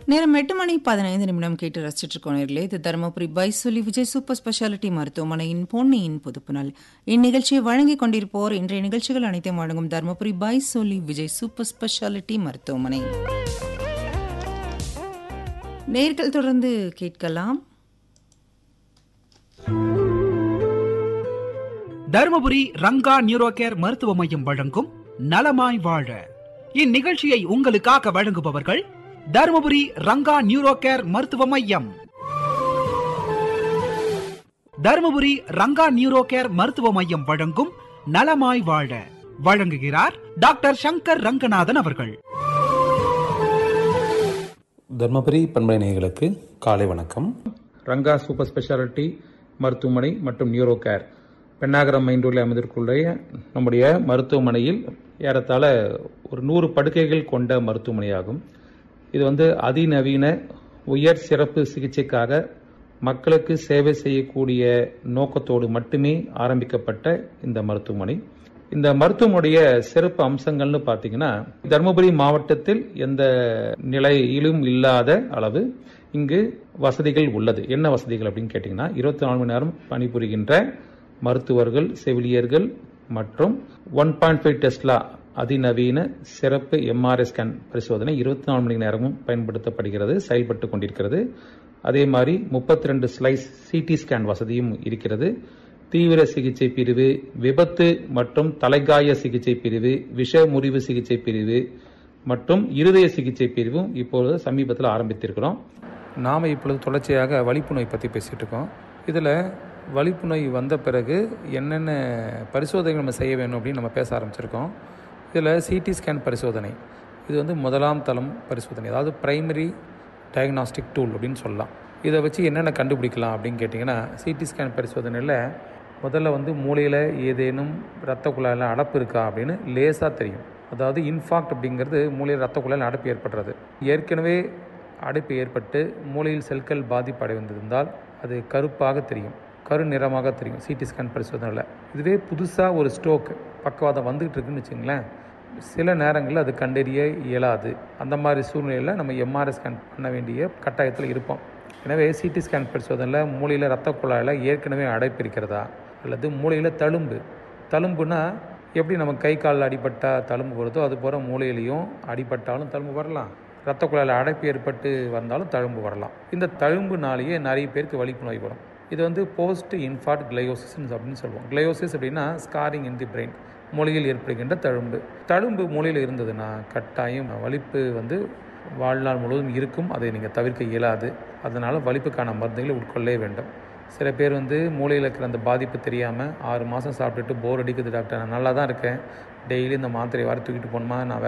நேரம் எட்டு மணி பதினைந்து நிமிடம் கேட்டு ரசிச்சிட்டு இருக்கோம் நேர்களே இது தருமபுரி பைசொலி விஜய் சூப்பர் ஸ்பெஷாலிட்டி மருத்துவமனையின் பொன்னியின் பொதுப்பு நாள் இந்நிகழ்ச்சியை வழங்கிக் கொண்டிருப்போர் இன்றைய நிகழ்ச்சிகள் அனைத்தையும் வழங்கும் தருமபுரி பைசொலி விஜய் சூப்பர் ஸ்பெஷாலிட்டி மருத்துவமனை நேர்கள் தொடர்ந்து கேட்கலாம் தருமபுரி ரங்கா நியூரோ கேர் மருத்துவ மையம் வழங்கும் நலமாய் வாழ இந்நிகழ்ச்சியை உங்களுக்காக வழங்குபவர்கள் தருமபுரி ரங்கா நியூரோ கேர் மருத்துவ மையம் தருமபுரி ரங்கா நியூரோ கேர் மருத்துவ மையம் வழங்கும் நலமாய் வாழ வழங்குகிறார் டாக்டர் சங்கர் ரங்கநாதன் அவர்கள் தர்மபுரி பண்பலை நேயர்களுக்கு காலை வணக்கம் ரங்கா சூப்பர் ஸ்பெஷாலிட்டி மருத்துவமனை மற்றும் நியூரோ கேர் பெண்ணாகரம் மைண்டூரில் அமைந்திருக்குள்ள நம்முடைய மருத்துவமனையில் ஏறத்தாழ ஒரு நூறு படுக்கைகள் கொண்ட மருத்துவமனையாகும் இது வந்து அதிநவீன உயர் சிறப்பு சிகிச்சைக்காக மக்களுக்கு சேவை செய்யக்கூடிய நோக்கத்தோடு மட்டுமே ஆரம்பிக்கப்பட்ட இந்த மருத்துவமனை இந்த மருத்துவமனைய சிறப்பு அம்சங்கள்னு பார்த்தீங்கன்னா தருமபுரி மாவட்டத்தில் எந்த நிலையிலும் இல்லாத அளவு இங்கு வசதிகள் உள்ளது என்ன வசதிகள் அப்படின்னு கேட்டிங்கன்னா இருபத்தி நாலு மணி நேரம் பணிபுரிகின்ற மருத்துவர்கள் செவிலியர்கள் மற்றும் ஒன் பாயிண்ட் ஃபைவ் டெஸ்லா அதிநவீன சிறப்பு எம்ஆர்ஐ ஸ்கேன் பரிசோதனை இருபத்தி நாலு மணி நேரமும் பயன்படுத்தப்படுகிறது செயல்பட்டு கொண்டிருக்கிறது அதே மாதிரி முப்பத்தி ரெண்டு ஸ்லைஸ் சிடி ஸ்கேன் வசதியும் இருக்கிறது தீவிர சிகிச்சை பிரிவு விபத்து மற்றும் தலைகாய சிகிச்சை பிரிவு விஷ முறிவு சிகிச்சை பிரிவு மற்றும் இருதய சிகிச்சை பிரிவும் இப்பொழுது சமீபத்தில் ஆரம்பித்திருக்கிறோம் நாம் இப்பொழுது தொடர்ச்சியாக வலிப்பு நோய் பற்றி பேசிகிட்டு இருக்கோம் இதில் வலிப்பு நோய் வந்த பிறகு என்னென்ன பரிசோதனைகள் நம்ம செய்ய வேணும் அப்படின்னு நம்ம பேச ஆரம்பிச்சிருக்கோம் இதில் சிடி ஸ்கேன் பரிசோதனை இது வந்து முதலாம் தளம் பரிசோதனை அதாவது பிரைமரி டயக்னாஸ்டிக் டூல் அப்படின்னு சொல்லலாம் இதை வச்சு என்னென்ன கண்டுபிடிக்கலாம் அப்படின்னு கேட்டிங்கன்னா சிடி ஸ்கேன் பரிசோதனையில் முதல்ல வந்து மூளையில் ஏதேனும் ரத்த குழாயில் அடப்பு இருக்கா அப்படின்னு லேசாக தெரியும் அதாவது இன்ஃபாக்ட் அப்படிங்கிறது மூளையில் ரத்த குழாயில் அடப்பு ஏற்படுறது ஏற்கனவே அடைப்பு ஏற்பட்டு மூளையில் செல்கள் பாதிப்பு அடைந்திருந்தால் அது கருப்பாக தெரியும் கரு நிறமாக தெரியும் சிடி ஸ்கேன் பரிசோதனையில் இதுவே புதுசாக ஒரு ஸ்ட்ரோக் பக்கவாதம் வந்துகிட்டு இருக்குன்னு வச்சுங்களேன் சில நேரங்களில் அது கண்டறிய இயலாது அந்த மாதிரி சூழ்நிலையில் நம்ம எம்ஆர்ஐ ஸ்கேன் பண்ண வேண்டிய கட்டாயத்தில் இருப்போம் எனவே சிடி ஸ்கேன் பரிசோதனையில் மூளையில் ரத்த குழாயில் ஏற்கனவே அடைப்பு இருக்கிறதா அல்லது மூளையில் தழும்பு தழும்புனா எப்படி நம்ம கை காலில் அடிபட்டால் தழும்பு வருதோ அது போல் மூளையிலையும் அடிபட்டாலும் தழும்பு வரலாம் ரத்த குழாயில் அடைப்பு ஏற்பட்டு வந்தாலும் தழும்பு வரலாம் இந்த தழும்புனாலேயே நிறைய பேருக்கு வலிப்பு நோய் வரும் இது வந்து போஸ்ட் இன்ஃபார்ட் கிளையோசிஸ் அப்படின்னு சொல்லுவோம் கிளையோசிஸ் அப்படின்னா ஸ்காரிங் இன் தி பிரெயின் மூளையில் ஏற்படுகின்ற தழும்பு தழும்பு மூளையில் இருந்ததுன்னா கட்டாயம் வலிப்பு வந்து வாழ்நாள் முழுவதும் இருக்கும் அதை நீங்கள் தவிர்க்க இயலாது அதனால் வலிப்புக்கான மருந்துகளை உட்கொள்ளவே வேண்டும் சில பேர் வந்து மூளையில் இருக்கிற அந்த பாதிப்பு தெரியாமல் ஆறு மாதம் சாப்பிட்டுட்டு போர் அடிக்குது டாக்டர் நான் நல்லா தான் இருக்கேன் டெய்லி இந்த மாத்திரையை வர தூக்கிட்டு போகணுமா நான்